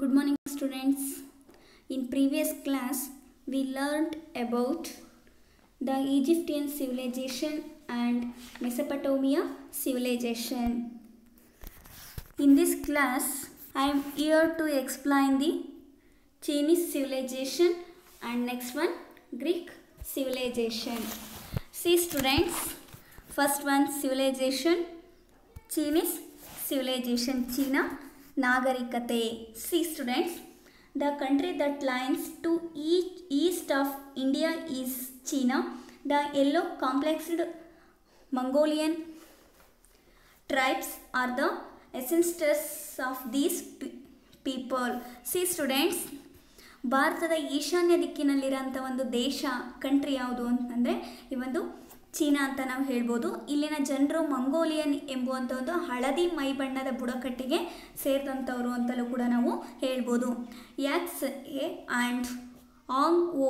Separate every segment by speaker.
Speaker 1: Good morning, students. In previous class, we learned about the Egyptian civilization and Mesopotamia civilization. In this class, I am here to explain the Chinese civilization and next one Greek civilization. See, students, first one civilization Chinese civilization China ನಾಗರಿಕತೆ see students the country that lines to each east of India is China the yellow complexed Mongolian tribes are the ancestors of these people see students ಭಾರತದ ಈಶಾನ್ಯ ದಿಕ್ಕಿನಲ್ಲಿರೋಂಥ ಒಂದು ದೇಶ country ಯಾವುದು ಅಂತಂದರೆ ಈ ಒಂದು China ಅಂತ ನಾವು ಹೇಳ್ಬೋದು ಇಲ್ಲಿನ ಜನರು ಮಂಗೋಲಿಯನ್ ಎಂಬುವಂಥ ಒಂದು ಹಳದಿ ಮೈ ಬಣ್ಣದ ಬುಡಕಟ್ಟಿಗೆ ಸೇರಿದಂಥವ್ರು ಅಂತಲೂ ಕೂಡ ನಾವು ಹೇಳ್ಬೋದು Yangtze and Hwang Ho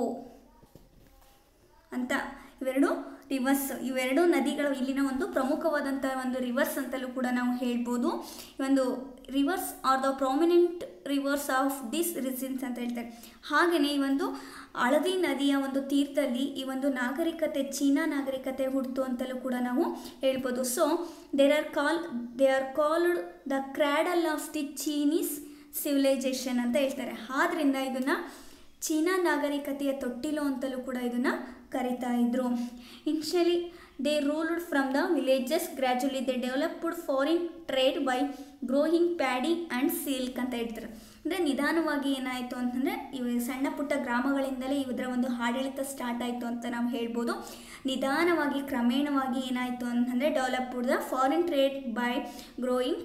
Speaker 1: ಅಂತ ಇವೆರಡು ರಿವರ್ಸ್ ಇವೆರಡು ನದಿಗಳು ಇಲ್ಲಿನ ಒಂದು ಪ್ರಮುಖವಾದಂಥ ಒಂದು ರಿವರ್ಸ್ ಅಂತಲೂ ಕೂಡ ನಾವು ಹೇಳ್ಬೋದು ಈ ಒಂದು rivers are the prominent rivers of this regions ಅಂತ ಹೇಳ್ತಾರೆ ಹಾಗೆಯೇ ಈ ಒಂದು ಹಳದಿ ನದಿಯ ಒಂದು ತೀರ್ಥದಲ್ಲಿ ಈ ಒಂದು ನಾಗರಿಕತೆ ಚೀನಾ ನಾಗರಿಕತೆ ಹುಡ್ತು ಅಂತಲೂ ಕೂಡ ನಾವು ಹೇಳ್ಬೋದು so there are call they are called the cradle of the Chinese civilization ಅಂತ ಹೇಳ್ತಾರೆ ಆದ್ದರಿಂದ ಇದನ್ನು ಚೀನಾ ನಾಗರಿಕತೆಯ ತೊಟ್ಟಿಲು ಅಂತಲೂ ಕೂಡ ಇದನ್ನು ಕರಿತಾ ಇದ್ರು initially they ruled from the villages gradually they developed foreign trade by growing paddy and silk ಅಂತ ಹೇಳ್ತಾರೆ ಅಂದರೆ ನಿಧಾನವಾಗಿ ಏನಾಯಿತು ಅಂತಂದರೆ ಇವು ಸಣ್ಣ ಪುಟ್ಟ ಗ್ರಾಮಗಳಿಂದಲೇ ಇದರ ಒಂದು ಆಡಳಿತ ಸ್ಟಾರ್ಟ್ ಆಯಿತು ಅಂತ ನಾವು ಹೇಳ್ಬೋದು ನಿಧಾನವಾಗಿ ಕ್ರಮೇಣವಾಗಿ ಏನಾಯಿತು ಅಂತಂದರೆ developed the foreign trade by growing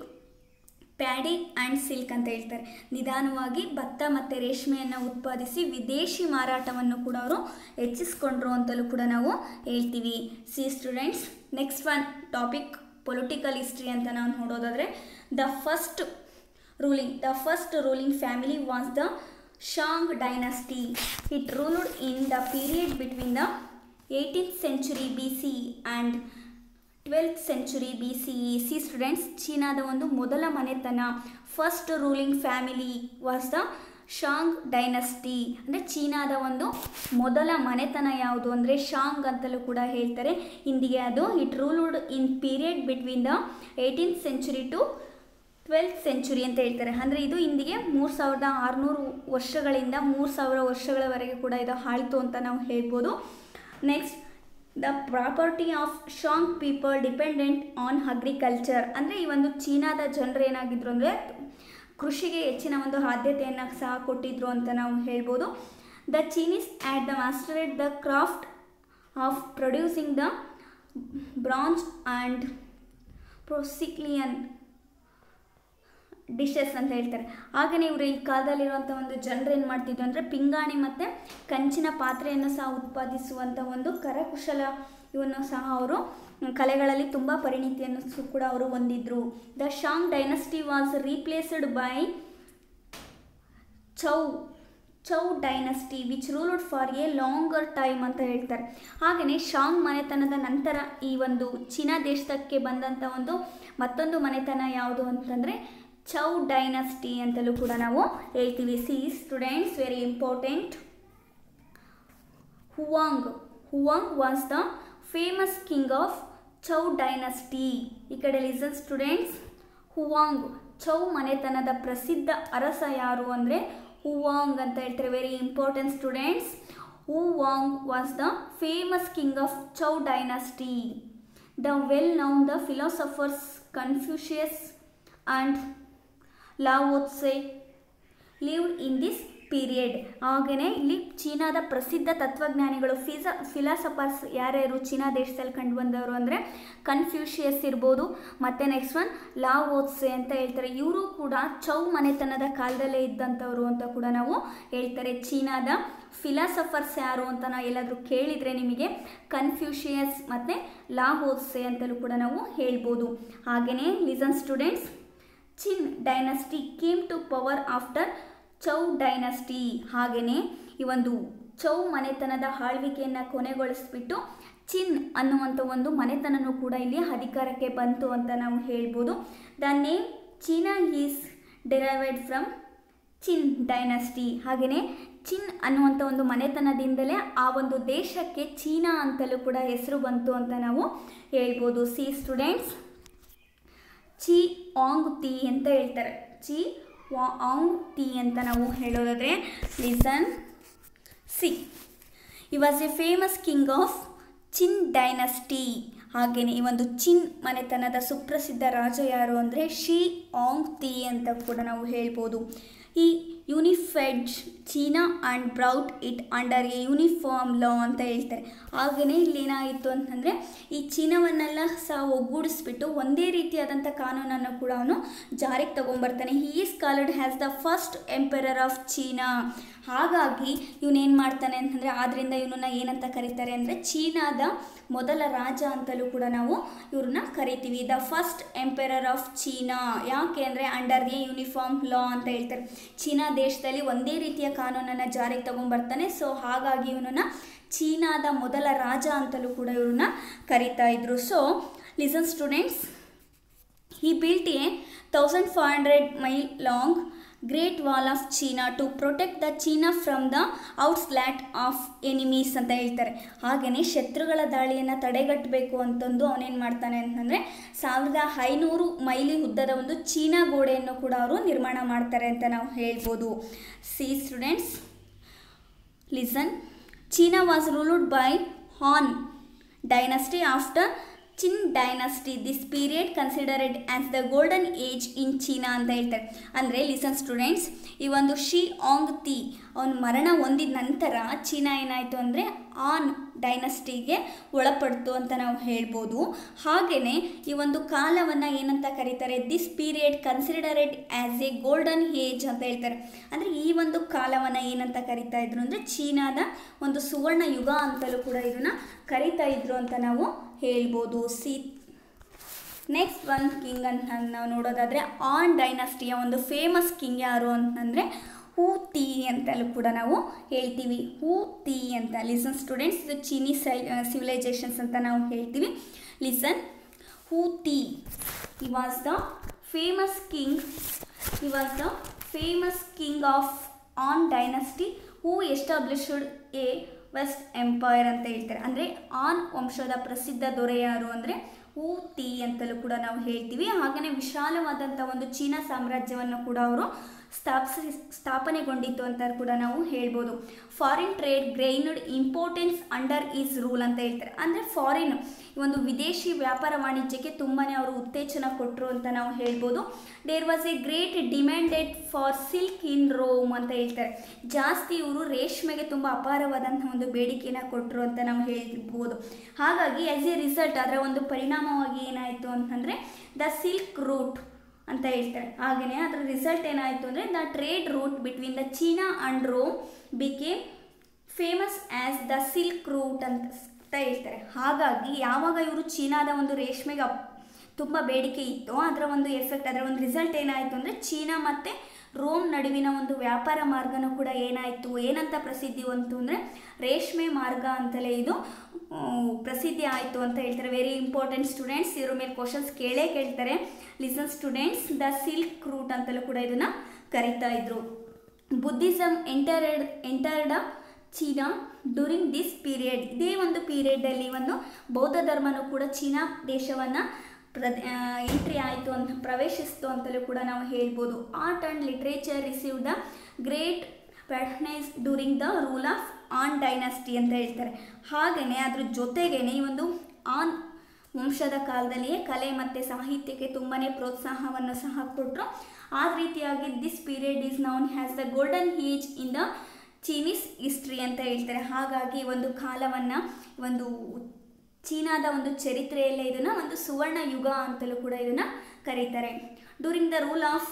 Speaker 1: paddy and silk ಅಂತ ಹೇಳ್ತಾರೆ ನಿಧಾನವಾಗಿ ಭತ್ತ ಮತ್ತು ರೇಷ್ಮೆಯನ್ನು ಉತ್ಪಾದಿಸಿ ವಿದೇಶಿ ಮಾರಾಟವನ್ನು ಕೂಡ ಅವರು ಹೆಚ್ಚಿಸ್ಕೊಂಡ್ರು ಅಂತಲೂ ಕೂಡ ನಾವು ಹೇಳ್ತೀವಿ see students next one topic political history ಅಂತ ನಾವು ನೋಡೋದಾದರೆ the first ruling the first ruling family was the Shang dynasty it ruled in the period between the eighteenth century B C and twelfth century B C ಇ see students ಚೀನಾದ ಒಂದು ಮೊದಲ ಮನೆತನ first ruling family was the Shang dynasty ಅಂದರೆ ಚೀನಾದ ಒಂದು ಮೊದಲ ಮನೆತನ ಯಾವುದು ಅಂದರೆ ಶಾಂಗ್ ಅಂತಲೂ ಕೂಡ ಹೇಳ್ತಾರೆ ಇಂದಿಗೆ ಅದು it ruled in period between the eighteenth century to twelfth century ಅಂತ ಹೇಳ್ತಾರೆ ಅಂದರೆ ಇದು ಇಂದಿಗೆ ಮೂರು ಸಾವಿರದ ಆರುನೂರು ವರ್ಷಗಳಿಂದ ಮೂರು ಸಾವಿರ ವರ್ಷಗಳವರೆಗೆ ಕೂಡ ಇದು ಆಳಿತು ಅಂತ ನಾವು ಹೇಳ್ಬೋದು next the property of Shang people dependent on agriculture ಅಂದರೆ ಈ ಒಂದು ಚೀನಾದ ಜನರು ಏನಾಗಿದ್ರು ಅಂದರೆ ಕೃಷಿಗೆ ಹೆಚ್ಚಿನ ಒಂದು ಆದ್ಯತೆಯನ್ನು ಸಹ ಕೊಟ್ಟಿದ್ರು ಅಂತ ನಾವು ಹೇಳ್ಬೋದು the Chinese at the mastered the craft of producing the bronze and porcelain dishes ಅಂತ ಹೇಳ್ತಾರೆ ಹಾಗೆಯೇ ಇವರು ಈ ಕಾಲದಲ್ಲಿರುವಂಥ ಒಂದು ಜನರು ಏನು ಮಾಡ್ತಿದ್ರು ಅಂದರೆ ಪಿಂಗಾಣಿ ಮತ್ತು ಕಂಚಿನ ಪಾತ್ರೆಯನ್ನು ಸಹ ಉತ್ಪಾದಿಸುವಂಥ ಒಂದು ಕರಕುಶಲ ಇವನ್ನು ಸಹ ಅವರು ಕಲೆಗಳಲ್ಲಿ ತುಂಬ ಪರಿಣಿತಿಯನ್ನು ಕೂಡ ಅವರು ಹೊಂದಿದ್ರು the Shang dynasty was replaced by Chou Chou dynasty which ruled for a longer time ಅಂತ ಹೇಳ್ತಾರೆ ಹಾಗೆಯೇ ಶಾಂಗ್ ಮನೆತನದ ನಂತರ ಈ ಒಂದು ಚೀನಾ ದೇಶಕ್ಕೆ ಬಂದಂಥ ಒಂದು ಮತ್ತೊಂದು ಮನೆತನ ಯಾವುದು ಅಂತಂದರೆ ಚೌ ಡೈನಸ್ಟಿ ಅಂತಲೂ ಕೂಡ ನಾವು ಹೇಳ್ತೀವಿ see students very important Huang Huang was the famous king of Chou dynasty ಈ ಕಡೆ ಲಿಸನ್ ಸ್ಟೂಡೆಂಟ್ಸ್ ಹುವಾಂಗ್ ಚೌ ಮನೆತನದ ಪ್ರಸಿದ್ಧ ಅರಸ ಯಾರು ಅಂದರೆ ಹುವಾಂಗ್ ಅಂತ ಹೇಳ್ತಾರೆ very important students Huang was the famous king of Chou dynasty the well known the philosophers Confucius and Lao Tse lived in this period ಹಾಗೆಯೇ ಇಲ್ಲಿ ಚೀನಾದ ಪ್ರಸಿದ್ಧ ತತ್ವಜ್ಞಾನಿಗಳು ಫಿಸ ಫಿಲಾಸಫರ್ಸ್ ಯಾರ್ಯಾರು ಚೀನಾ ದೇಶದಲ್ಲಿ ಕಂಡು ಬಂದವರು ಅಂದರೆ ಕನ್ಫ್ಯೂಷಿಯಸ್ ಇರ್ಬೋದು ಮತ್ತು ನೆಕ್ಸ್ಟ್ ಒನ್ ಲಾವೋತ್ಸೆ ಅಂತ ಹೇಳ್ತಾರೆ ಇವರು ಕೂಡ ಚೌ ಮನೆತನದ ಕಾಲದಲ್ಲೇ ಇದ್ದಂಥವ್ರು ಅಂತ ಕೂಡ ನಾವು ಹೇಳ್ತಾರೆ ಚೀನಾದ ಫಿಲಾಸಫರ್ಸ್ ಯಾರು ಅಂತ ನಾವು ಎಲ್ಲಾದರೂ ಕೇಳಿದರೆ ನಿಮಗೆ ಕನ್ಫ್ಯೂಷಿಯಸ್ ಮತ್ತು ಲಾಹೋತ್ಸೆ ಅಂತಲೂ ಕೂಡ ನಾವು ಹೇಳ್ಬೋದು ಹಾಗೆಯೇ listen students Chin dynasty came to power after Chou dynasty ಹಾಗೆಯೇ ಈ ಒಂದು ಚೌ ಮನೆತನದ ಆಳ್ವಿಕೆಯನ್ನು ಕೊನೆಗೊಳಿಸ್ಬಿಟ್ಟು ಚಿನ್ ಅನ್ನುವಂಥ ಒಂದು ಮನೆತನನೂ ಕೂಡ ಇಲ್ಲಿ ಅಧಿಕಾರಕ್ಕೆ ಬಂತು ಅಂತ ನಾವು ಹೇಳ್ಬೋದು the name China is derived from Chin dynasty ಹಾಗೆಯೇ ಚಿನ್ ಅನ್ನುವಂಥ ಒಂದು ಮನೆತನದಿಂದಲೇ ಆ ಒಂದು ದೇಶಕ್ಕೆ ಚೀನಾ ಅಂತಲೂ ಕೂಡ ಹೆಸರು ಬಂತು ಅಂತ ನಾವು ಹೇಳ್ಬೋದು ಸಿ ಸ್ಟೂಡೆಂಟ್ಸ್ ಚಿ ಆಂಗ್ ತಿ ಅಂತ ಹೇಳ್ತಾರೆ ಚಿ ವಾ ಆಂಗ್ ತಿ ಅಂತ ನಾವು ಹೇಳೋದಾದರೆ listen see he was a famous king of Chin dynasty ಹಾಗೆಯೇ ಈ ಒಂದು ಚಿನ್ ಮನೆತನದ ಸುಪ್ರಸಿದ್ಧ ರಾಜ ಯಾರು ಅಂದರೆ ಶಿ ಆಂಗ್ ತಿ ಅಂತ ಕೂಡ ನಾವು ಹೇಳ್ಬೋದು ಈ unified China and brought it under a uniform law ಅಂತ ಹೇಳ್ತಾರೆ ಹಾಗೆಯೇ ಇಲ್ಲಿ ಏನಾಯಿತು ಅಂತಂದರೆ ಈ ಚೀನಾವನ್ನೆಲ್ಲ ಸಹ ಒಗ್ಗೂಡಿಸ್ಬಿಟ್ಟು ಒಂದೇ ರೀತಿಯಾದಂಥ ಕಾನೂನನ್ನು ಕೂಡ ಅವನು ಜಾರಿಗೆ ತಗೊಂಬರ್ತಾನೆ he is called has the first emperor of China ಹಾಗಾಗಿ ಇವನೇನು ಮಾಡ್ತಾನೆ ಅಂತಂದರೆ ಆದ್ದರಿಂದ ಇವನನ್ನ ಏನಂತ ಕರೀತಾರೆ ಅಂದರೆ ಚೀನಾದ ಮೊದಲ ರಾಜ ಅಂತಲೂ ಕೂಡ ನಾವು ಇವ್ರನ್ನ ಕರಿತೀವಿ the first emperor of China ಯಾಕೆ ಅಂದರೆ ಅಂಡರ್ ಎ ಯೂನಿಫಾರ್ಮ್ ಲಾ ಅಂತ ಹೇಳ್ತಾರೆ ಚೀನಾ ದೇಶದಲ್ಲಿ ಒಂದೇ ರೀತಿಯ ಕಾನೂನನ್ನು ಜಾರಿಗೆ ತಗೊಂಬರ್ತಾನೆ ಸೊ ಹಾಗಾಗಿ ಇವನನ್ನ ಚೀನಾದ ಮೊದಲ ರಾಜ ಅಂತಲೂ ಕೂಡ ಇವ್ರನ್ನ ಕರಿತಾ ಇದ್ರು so listen students he built a 1500 mile long great wall of china to protect the china from the outslaught of enemies ಅಂತ ಹೇಳ್ತಾರೆ ಹಾಗೆಯೇ ಶತ್ರುಗಳ ದಾಳಿಯನ್ನು ತಡೆಗಟ್ಟಬೇಕು ಅಂತಂದು ಅವನೇನು ಮಾಡ್ತಾನೆ ಅಂತಂದರೆ ಸಾವಿರದ ಐನೂರು ಮೈಲಿ ಉದ್ದದ ಒಂದು ಚೀನಾ ಗೋಡೆಯನ್ನು ಕೂಡ ಅವರು ನಿರ್ಮಾಣ ಮಾಡ್ತಾರೆ ಅಂತ ನಾವು ಹೇಳ್ಬೋದು see students listen China was ruled by Han dynasty after Chin dynasty this period considered as the golden age in China ಅಂತ ಹೇಳ್ತಾರೆ ಅಂದರೆ ಲಿಸನ್ ಸ್ಟೂಡೆಂಟ್ಸ್ ಈ ಒಂದು ಶಿ ಆಂಗ್ ತಿ ಅವನ ಮರಣ ಹೊಂದಿದ ನಂತರ ಚೀನಾ ಏನಾಯಿತು ಅಂದರೆ ಆನ್ ಡೈನಸ್ಟಿಗೆ ಒಳಪಡ್ತು ಅಂತ ನಾವು ಹೇಳ್ಬೋದು ಹಾಗೆಯೇ ಈ ಒಂದು ಕಾಲವನ್ನು ಏನಂತ ಕರೀತಾರೆ this period considered as a golden age ಅಂತ ಹೇಳ್ತಾರೆ ಅಂದರೆ ಈ ಒಂದು ಕಾಲವನ್ನು ಏನಂತ ಕರಿತಾ ಇದ್ರು ಅಂದರೆ ಚೀನಾದ ಒಂದು ಸುವರ್ಣ ಯುಗ ಅಂತಲೂ ಕೂಡ ಇದನ್ನು ಕರಿತಾ ಇದ್ರು ಅಂತ ನಾವು ಹೇಳ್ಬೋದು ಸಿ ನೆಕ್ಸ್ಟ್ ಒನ್ ಕಿಂಗ್ ಅಂತ ನಾವು ನೋಡೋದಾದರೆ ಆನ್ ಡೈನಸ್ಟಿಯ ಒಂದು ಫೇಮಸ್ ಕಿಂಗ್ ಯಾರು ಅಂತಂದರೆ ಹೂ ತಿ ಅಂತಲೂ ಕೂಡ ನಾವು ಹೇಳ್ತೀವಿ ಹೂ ತಿ ಅಂತ ಲಿಸನ್ ಸ್ಟೂಡೆಂಟ್ಸ್ ಇದು ಚೀನಿ ಸೈ ಸಿವಿಲೈಸೇಷನ್ಸ್ ಅಂತ ನಾವು ಹೇಳ್ತೀವಿ listen Wu Ti he was the famous king he was the famous king of Han dynasty who established a vast empire ಅಂತ ಹೇಳ್ತಾರೆ ಅಂದರೆ ಆನ್ ವಂಶದ ಪ್ರಸಿದ್ಧ ದೊರೆ ಯಾರು ಅಂದರೆ ಹೂ ತಿ ಅಂತಲೂ ಕೂಡ ನಾವು ಹೇಳ್ತೀವಿ ಹಾಗೆಯೇ ವಿಶಾಲವಾದಂಥ ಒಂದು ಚೀನಾ ಸಾಮ್ರಾಜ್ಯವನ್ನು ಕೂಡ ಅವರು ಸ್ಥಾಪಿಸಿ ಸ್ಥಾಪನೆಗೊಂಡಿತ್ತು ಅಂತ ಕೂಡ ನಾವು ಹೇಳ್ಬೋದು foreign trade gained importance under his rule ಅಂತ ಹೇಳ್ತಾರೆ ಅಂದರೆ ಫಾರಿನ್ ಒಂದು ವಿದೇಶಿ ವ್ಯಾಪಾರ ವಾಣಿಜ್ಯಕ್ಕೆ ತುಂಬಾ ಅವರು ಉತ್ತೇಜನ ಕೊಟ್ಟರು ಅಂತ ನಾವು ಹೇಳ್ಬೋದು there was a great demanded for silk in Rome ಅಂತ ಹೇಳ್ತಾರೆ ಜಾಸ್ತಿ ಇವರು ರೇಷ್ಮೆಗೆ ತುಂಬ ಅಪಾರವಾದಂಥ ಒಂದು ಬೇಡಿಕೆನ ಕೊಟ್ಟರು ಅಂತ ನಾವು ಹೇಳ್ಬೋದು ಹಾಗಾಗಿ ಆ್ಯಸ್ ಎ ರಿಸಲ್ಟ್ ಅದರ ಒಂದು ಪರಿಣಾಮವಾಗಿ ಏನಾಯಿತು ಅಂತಂದರೆ ದ ಸಿಲ್ಕ್ ರೂಟ್ ಅಂತ ಹೇಳ್ತಾರೆ ಹಾಗೆಯೇ ಅದರ ರಿಸಲ್ಟ್ ಏನಾಯಿತು ಅಂದರೆ the trade route between the China and Rome became famous as the silk route ಅಂತ ಅಂತ ಹೇಳ್ತಾರೆ ಹಾಗಾಗಿ ಯಾವಾಗ ಇವರು ಚೀನಾದ ಒಂದು ರೇಷ್ಮೆಗೆ ಅಪ್ ತುಂಬ ಬೇಡಿಕೆ ಇತ್ತು ಅದರ ಒಂದು ಎಫೆಕ್ಟ್ ಅದರ ಒಂದು ರಿಸಲ್ಟ್ ಏನಾಯಿತು ಅಂದರೆ ಚೀನಾ ಮತ್ತು ರೋಮ್ ನಡುವಿನ ಒಂದು ವ್ಯಾಪಾರ ಮಾರ್ಗನೂ ಕೂಡ ಏನಾಯಿತು ಏನಂತ ಪ್ರಸಿದ್ಧಿ ಬಂತು ಅಂದರೆ ರೇಷ್ಮೆ ಮಾರ್ಗ ಅಂತಲೇ ಇದು ಆ, ಪ್ರಸಿದ್ಧಿ ಆಯಿತು ಅಂತ ಹೇಳ್ತಾರೆ ವೆರಿ ಇಂಪಾರ್ಟೆಂಟ್ ಸ್ಟೂಡೆಂಟ್ಸ್ ಇದ್ರ ಮೇಲೆ ಕ್ವಶನ್ಸ್ ಕೇಳೇ ಕೇಳ್ತಾರೆ listen students the silk route ಅಂತಲೂ ಕೂಡ ಇದನ್ನು ಕರಿತಾ ಇದ್ರು Buddhism entered entered China during this period ಇದೇ ಒಂದು ಪೀರಿಯಡಲ್ಲಿ ಒಂದು ಬೌದ್ಧ ಧರ್ಮನೂ ಕೂಡ ಚೀನಾ ದೇಶವನ್ನು ಪ್ರ ಎಂಟ್ರಿ ಆಯಿತು ಅಂತ ಪ್ರವೇಶಿಸ್ತು ಅಂತಲೂ ಕೂಡ ನಾವು ಹೇಳ್ಬೋದು art and literature receive the great patronage during the rule of Han dynasty ಅಂತ ಹೇಳ್ತಾರೆ ಹಾಗೆಯೇ ಅದ್ರ ಜೊತೆಗೇನೆ ಈ ಒಂದು ಆನ್ ವಂಶದ ಕಾಲದಲ್ಲಿಯೇ ಕಲೆ ಮತ್ತು ಸಾಹಿತ್ಯಕ್ಕೆ ತುಂಬಾ ಪ್ರೋತ್ಸಾಹವನ್ನು ಸಹ ಕೊಟ್ಟರು ಆ ರೀತಿಯಾಗಿ this period is known has the golden age in the Chinese history ಅಂತ ಹೇಳ್ತಾರೆ ಹಾಗಾಗಿ ಒಂದು ಕಾಲವನ್ನು ಒಂದು ಚೀನಾದ ಒಂದು ಚರಿತ್ರೆಯಲ್ಲೇ ಇದನ್ನು ಒಂದು ಸುವರ್ಣ ಯುಗ ಅಂತಲೂ ಕೂಡ ಇದನ್ನು ಕರೀತಾರೆ during the rule of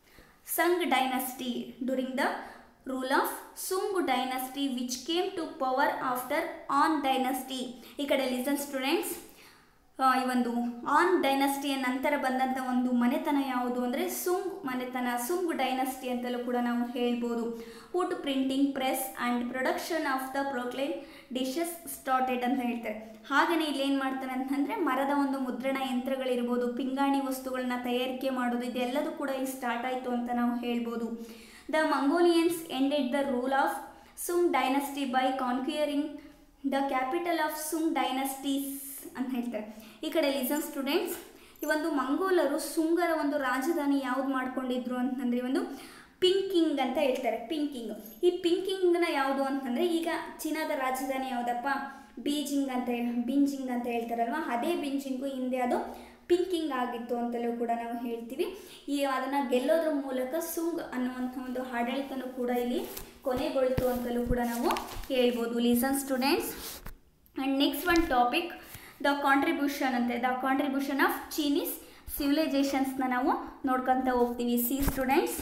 Speaker 1: Sung dynasty during the rule of Sung dynasty which came to power after Han dynasty ಈ ಕಡೆ ಲಿಸನ್ ಸ್ಟೂಡೆಂಟ್ಸ್ ಆ, ಈ ಒಂದು ಆನ್ ಡೈನಸ್ಟಿಯ ನಂತರ ಬಂದಂಥ ಒಂದು ಮನೆತನ ಯಾವುದು ಅಂದರೆ ಸುಂಗ್ ಮನೆತನ ಸುಂಗ್ ಡೈನಸ್ಟಿ ಅಂತಲೂ ಕೂಡ ನಾವು ಹೇಳ್ಬೋದು wood printing press and production of the porcelain dishes started ಅಂತ ಹೇಳ್ತಾರೆ ಹಾಗೆಯೇ ಇಲ್ಲಿ ಏನು ಮಾಡ್ತಾರೆ ಅಂತಂದರೆ ಮರದ ಒಂದು ಮುದ್ರಣ ಯಂತ್ರಗಳಿರ್ಬೋದು ಪಿಂಗಾಣಿ ವಸ್ತುಗಳನ್ನ ತಯಾರಿಕೆ ಮಾಡೋದು ಇದೆಲ್ಲದೂ ಕೂಡ ಇಲ್ಲಿ ಸ್ಟಾರ್ಟ್ ಆಯಿತು ಅಂತ ನಾವು ಹೇಳ್ಬೋದು the Mongolians ended the rule of Sung dynasty by conquering the capital of Sung dynasties ಅಂತ ಹೇಳ್ತಾರೆ ಈ ಕಡೆ ಲಿಸನ್ ಸ್ಟೂಡೆಂಟ್ಸ್ ಈ ಒಂದು ಮಂಗೋಲರು ಸುಂಗರ ಒಂದು ರಾಜಧಾನಿ ಯಾವ್ದು ಮಾಡ್ಕೊಂಡಿದ್ರು ಅಂತಂದರೆ ಒಂದು ಪಿಂಕಿಂಗ್ ಅಂತ ಹೇಳ್ತಾರೆ ಪಿಂಕಿಂಗ್ ಈ ಪಿಂಕಿಂಗ್ನ ಯಾವುದು ಅಂತಂದರೆ ಈಗ ಚೀನಾದ ರಾಜಧಾನಿ ಯಾವುದಪ್ಪ ಬೀಜಿಂಗ್ ಅಂತ ಹೇಳಿ ಬಿಂಜಿಂಗ್ ಅಂತ ಹೇಳ್ತಾರಲ್ವ ಅದೇ ಬಿಂಜಿಂಗು ಹಿಂದೆ ಅದು ಪಿಂಕಿಂಗ್ ಆಗಿತ್ತು ಅಂತಲೂ ಕೂಡ ನಾವು ಹೇಳ್ತೀವಿ ಈ ಅದನ್ನು ಗೆಲ್ಲೋದ್ರ ಮೂಲಕ ಸುಂಗ್ ಅನ್ನುವಂಥ ಒಂದು ಆಡಳಿತನೂ ಕೂಡ ಇಲ್ಲಿ ಕೊನೆಗೊಳ್ತು ಅಂತಲೂ ಕೂಡ ನಾವು ಹೇಳ್ಬೋದು listen students and next one topic the contribution ಅಂತೆ ದ ಕಾಂಟ್ರಿಬ್ಯೂಷನ್ ಆಫ್ ಚೀನೀಸ್ ಸಿವಿಲೈಸೇಷನ್ಸ್ನ ನಾವು ನೋಡ್ಕೊತ ಹೋಗ್ತೀವಿ see students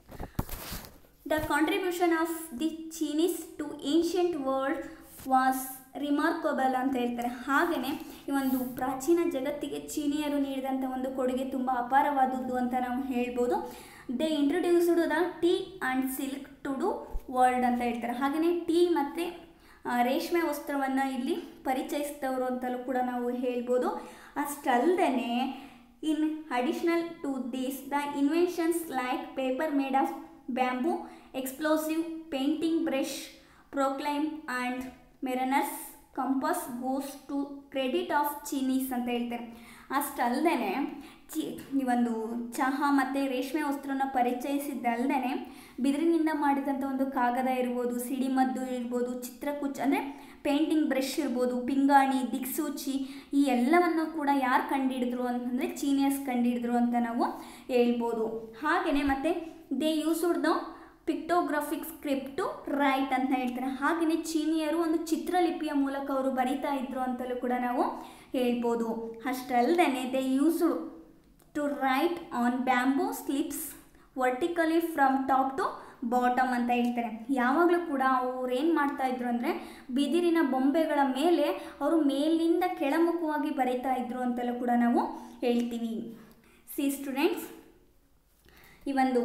Speaker 1: the contribution of the Chinese to ancient world was remarkable ಅಂತ ಹೇಳ್ತಾರೆ ಹಾಗೆಯೇ ಈ ಒಂದು ಪ್ರಾಚೀನ ಜಗತ್ತಿಗೆ ಚೀನಿಯರು ನೀಡಿದಂಥ ಒಂದು ಕೊಡುಗೆ ತುಂಬ ಅಪಾರವಾದದ್ದು ಅಂತ ನಾವು ಹೇಳ್ಬೋದು they introduced the tea and silk to the world ಅಂತ ಹೇಳ್ತಾರೆ ಹಾಗೆಯೇ ಟೀ ಮತ್ತು ರೇಷ್ಮೆ ವಸ್ತ್ರವನ್ನು ಇಲ್ಲಿ ಪರಿಚಯಿಸಿದವರು ಅಂತಲೂ ಕೂಡ ನಾವು ಹೇಳ್ಬೋದು ಅಷ್ಟಲ್ಲದೆ in additional to this the inventions like paper made of bamboo explosive painting brush porcelain and mariner's compass goes to credit of Chinese ಅಂತ ಹೇಳ್ತಾರೆ ಅಷ್ಟಲ್ಲದೆ ಚಿ ಈ ಒಂದು ಚಹಾ ಮತ್ತು ರೇಷ್ಮೆ ವಸ್ತ್ರನ ಪರಿಚಯಿಸಿದ್ದಲ್ಲದೆ ಬಿದಿರಿನಿಂದ ಮಾಡಿದಂಥ ಒಂದು ಕಾಗದ ಇರ್ಬೋದು ಸಿಡಿಮದ್ದು ಇರ್ಬೋದು ಚಿತ್ರಕುಚ್ ಅಂದರೆ ಪೇಂಟಿಂಗ್ ಬ್ರಷ್ ಇರ್ಬೋದು ಪಿಂಗಾಣಿ ದಿಕ್ಸೂಚಿ ಈ ಎಲ್ಲವನ್ನು ಕೂಡ ಯಾರು ಕಂಡುಹಿಡಿದ್ರು ಅಂತಂದರೆ ಚೀನಿಯರ್ಸ್ ಕಂಡುಹಿಡಿದ್ರು ಅಂತ ನಾವು ಹೇಳ್ಬೋದು ಹಾಗೆಯೇ ಮತ್ತು they used the pictographic script to write ಅಂತ ಹೇಳ್ತಾರೆ ಹಾಗೆಯೇ ಚೀನಿಯರು ಒಂದು ಚಿತ್ರಲಿಪಿಯ ಮೂಲಕ ಅವರು ಬರಿತಾ ಇದ್ರು ಅಂತಲೂ ಕೂಡ ನಾವು ಹೇಳ್ಬೋದು ಅಷ್ಟಲ್ಲದೆ they used to write on bamboo slips vertically from top to bottom ಅಂತ ಹೇಳ್ತಾರೆ ಯಾವಾಗಲೂ ಕೂಡ ಅವ್ರು ಏನು ಮಾಡ್ತಾ ಇದ್ರು ಅಂದರೆ ಬಿದಿರಿನ ಬೊಂಬೆಗಳ ಮೇಲೆ ಅವರು ಮೇಲಿಂದ ಕೆಳಮುಖವಾಗಿ ಬರೀತಾ ಇದ್ರು ಅಂತಲೂ ಕೂಡ ನಾವು ಹೇಳ್ತೀವಿ ಸಿ ಸ್ಟೂಡೆಂಟ್ಸ್ ಈ ಒಂದು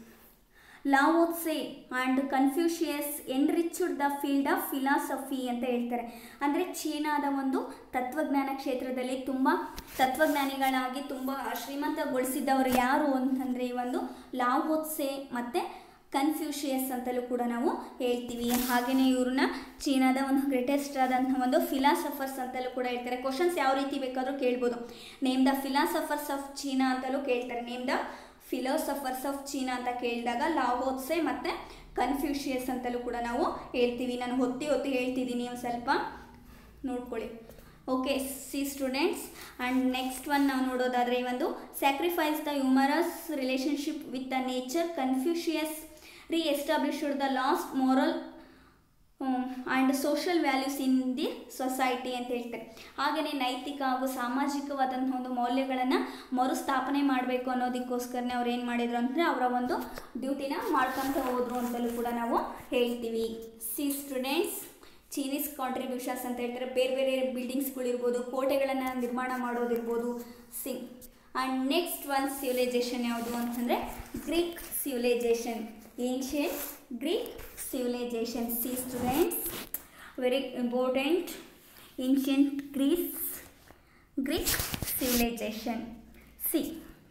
Speaker 1: Lao Tse and Confucius enriched the field of philosophy ಅಂತ ಹೇಳ್ತಾರೆ ಅಂದರೆ ಚೀನಾದ ಒಂದು ತತ್ವಜ್ಞಾನ ಕ್ಷೇತ್ರದಲ್ಲಿ ತುಂಬ ತತ್ವಜ್ಞಾನಿಗಳಾಗಿ ತುಂಬ ಶ್ರೀಮಂತಗೊಳಿಸಿದವರು ಯಾರು ಅಂತಂದರೆ ಈ ಒಂದು ಲಾವೋತ್ಸೆ ಮತ್ತು ಕನ್ಫ್ಯೂಷಿಯಸ್ ಅಂತಲೂ ಕೂಡ ನಾವು ಹೇಳ್ತೀವಿ ಹಾಗೆಯೇ ಇವ್ರನ್ನ ಚೀನಾದ ಒಂದು ಗ್ರೇಟೆಸ್ಟ್ ಆದಂಥ ಒಂದು ಫಿಲಾಸಫರ್ಸ್ ಅಂತಲೂ ಕೂಡ ಹೇಳ್ತಾರೆ ಕ್ವಶನ್ಸ್ ಯಾವ ರೀತಿ ಬೇಕಾದರೂ ಕೇಳ್ಬೋದು name the philosophers of China ಅಂತಲೂ ಕೇಳ್ತಾರೆ name the philosophers of China ಅಂತ ಕೇಳಿದಾಗ ಲಾವೋತ್ಸೆ ಮತ್ತು ಕನ್ಫ್ಯೂಷಿಯಸ್ ಅಂತಲೂ ಕೂಡ ನಾವು ಹೇಳ್ತೀವಿ ನಾನು ಹೊತ್ತಿ ಹೊತ್ತಿ ಹೇಳ್ತಿದ್ದೀನಿ ಒಂದು ಸ್ವಲ್ಪ ನೋಡ್ಕೊಳ್ಳಿ okay see students and next one ನಾವು ನೋಡೋದಾದರೆ ಈ ಒಂದು sacrifice the humorous relationship with the nature Confucius reestablished the lost moral and social values in the society ಅಂತ ಹೇಳ್ತಾರೆ ಹಾಗೆಯೇ ನೈತಿಕ ಹಾಗೂ ಸಾಮಾಜಿಕವಾದಂಥ ಒಂದು ಮೌಲ್ಯಗಳನ್ನು ಮರುಸ್ಥಾಪನೆ ಮಾಡಬೇಕು ಅನ್ನೋದಕ್ಕೋಸ್ಕರನೇ ಅವ್ರು ಏನು ಮಾಡಿದ್ರು ಅಂದರೆ ಅವರ ಒಂದು ಡ್ಯೂಟಿನ ಮಾಡ್ಕೊತ ಹೋದರು ಅಂತಲೂ ಕೂಡ ನಾವು ಹೇಳ್ತೀವಿ ಸಿ ಸ್ಟೂಡೆಂಟ್ಸ್ ಚೀನೀಸ್ ಕಾಂಟ್ರಿಬ್ಯೂಷನ್ಸ್ ಅಂತ ಹೇಳ್ತಾರೆ ಬೇರೆ ಬೇರೆ ಬಿಲ್ಡಿಂಗ್ಸ್ಗಳಿರ್ಬೋದು ಕೋಟೆಗಳನ್ನು ನಿರ್ಮಾಣ ಮಾಡೋದಿರ್ಬೋದು see and next one civilization ಯಾವುದು ಅಂತಂದರೆ Greek civilization ancient Greek civilization see students very important ancient greece greek civilization see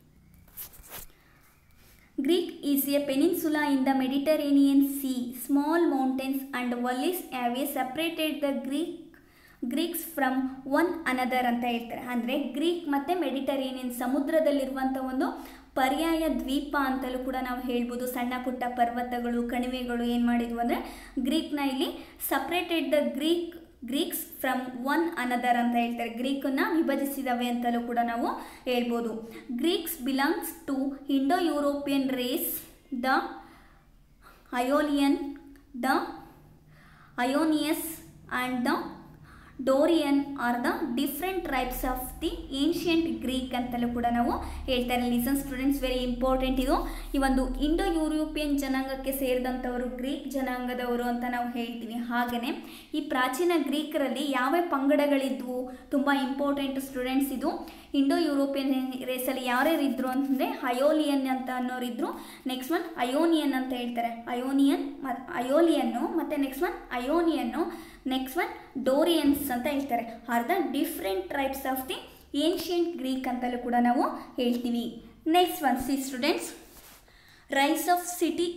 Speaker 1: greek is a peninsula in the mediterranean sea small mountains and valleys have separated the greek Greeks from one another ಅಂತ ಹೇಳ್ತಾರೆ ಅಂದರೆ Greek ಮತ್ತು Mediterranean ಸಮುದ್ರದಲ್ಲಿರುವಂಥ ಒಂದು ಪರ್ಯಾಯ ದ್ವೀಪ ಅಂತಲೂ ಕೂಡ ನಾವು ಹೇಳ್ಬೋದು ಸಣ್ಣ ಪುಟ್ಟ ಪರ್ವತಗಳು ಕಣಿವೆಗಳು ಏನು ಮಾಡಿದ್ವು ಅಂದರೆ ಗ್ರೀಕ್ನ ಇಲ್ಲಿ separated the Greek Greeks from one another ಅಂತ ಹೇಳ್ತಾರೆ ಗ್ರೀಕನ್ನು ವಿಭಜಿಸಿದವೆ ಅಂತಲೂ ಕೂಡ ನಾವು ಹೇಳ್ಬೋದು Greeks belongs to Indo European race the Aeolian the Ionians and the Dorian are the different tribes of the ancient Greek ಅಂತಲೂ ಕೂಡ ನಾವು ಹೇಳ್ತಾರೆ ಲಿಸನ್ ಸ್ಟೂಡೆಂಟ್ಸ್ ವೆರಿ ಇಂಪಾರ್ಟೆಂಟ್ ಇದು ಈ ಒಂದು ಇಂಡೋ ಯುರೋಪಿಯನ್ ಜನಾಂಗಕ್ಕೆ ಸೇರಿದಂಥವರು ಗ್ರೀಕ್ ಜನಾಂಗದವರು ಅಂತ ನಾವು ಹೇಳ್ತೀವಿ ಹಾಗೆಯೇ ಈ ಪ್ರಾಚೀನ ಗ್ರೀಕರಲ್ಲಿ ಯಾವ ಪಂಗಡಗಳಿದ್ವು ತುಂಬ ಇಂಪಾರ್ಟೆಂಟ್ ಸ್ಟೂಡೆಂಟ್ಸ್ ಇದು ಇಂಡೋ ಯುರೋಪಿಯನ್ ರೇಸಲ್ಲಿ ಯಾರ್ಯಾರು ಇದ್ರು ಅಂತಂದರೆ ಅಯೋಲಿಯನ್ ಅಂತ ಅನ್ನೋರಿದ್ರು ನೆಕ್ಸ್ಟ್ ಒನ್ ಅಯೋನಿಯನ್ ಅಂತ ಹೇಳ್ತಾರೆ ಅಯೋನಿಯನ್ ಮತ್ತು ಅಯೋಲಿಯನ್ನು ಮತ್ತು next one Ionian next one Dorians ಅಂತ ಹೇಳ್ತಾರೆ are the different tribes of the ancient Greek ಅಂತಲೂ ಕೂಡ ನಾವು ಹೇಳ್ತೀವಿ next one see students rise of city